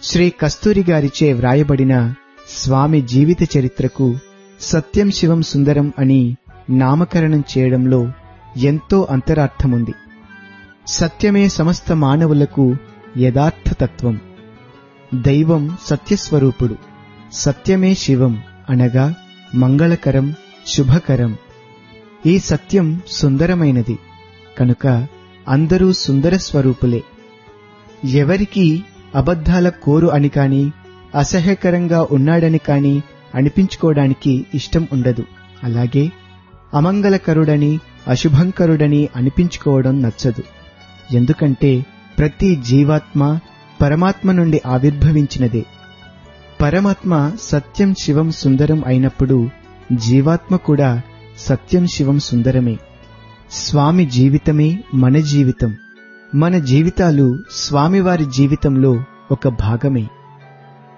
శ్రీ కస్తూరి గారిచే వ్రాయబడిన స్వామి జీవిత చరిత్రకు సత్యం శివం సుందరం అని నామకరణం చేయడంలో ఎంతో అంతరార్థముంది సత్యమే సమస్త మానవులకు యథార్థ తత్వం దైవం సత్యస్వరూపుడు సత్యమే శివం అనగా మంగళకరం శుభకరం ఈ సత్యం సుందరమైనది కనుక అందరూ సుందర స్వరూపులే ఎవరికి అబద్ధాల కోరు అని కాని అసహ్యకరంగా ఉన్నాడని కాని అనిపించుకోవడానికి ఇష్టం ఉండదు అలాగే అమంగళకరుడని అశుభంకరుడని అనిపించుకోవడం నచ్చదు ఎందుకంటే ప్రతి జీవాత్మ పరమాత్మ నుండి ఆవిర్భవించినదే పరమాత్మ సత్యం శివం సుందరం అయినప్పుడు జీవాత్మ కూడా సత్యం శివం సుందరమే స్వామి జీవితమే మన జీవితం మన జీవితాలు స్వామివారి జీవితంలో ఒక భాగమే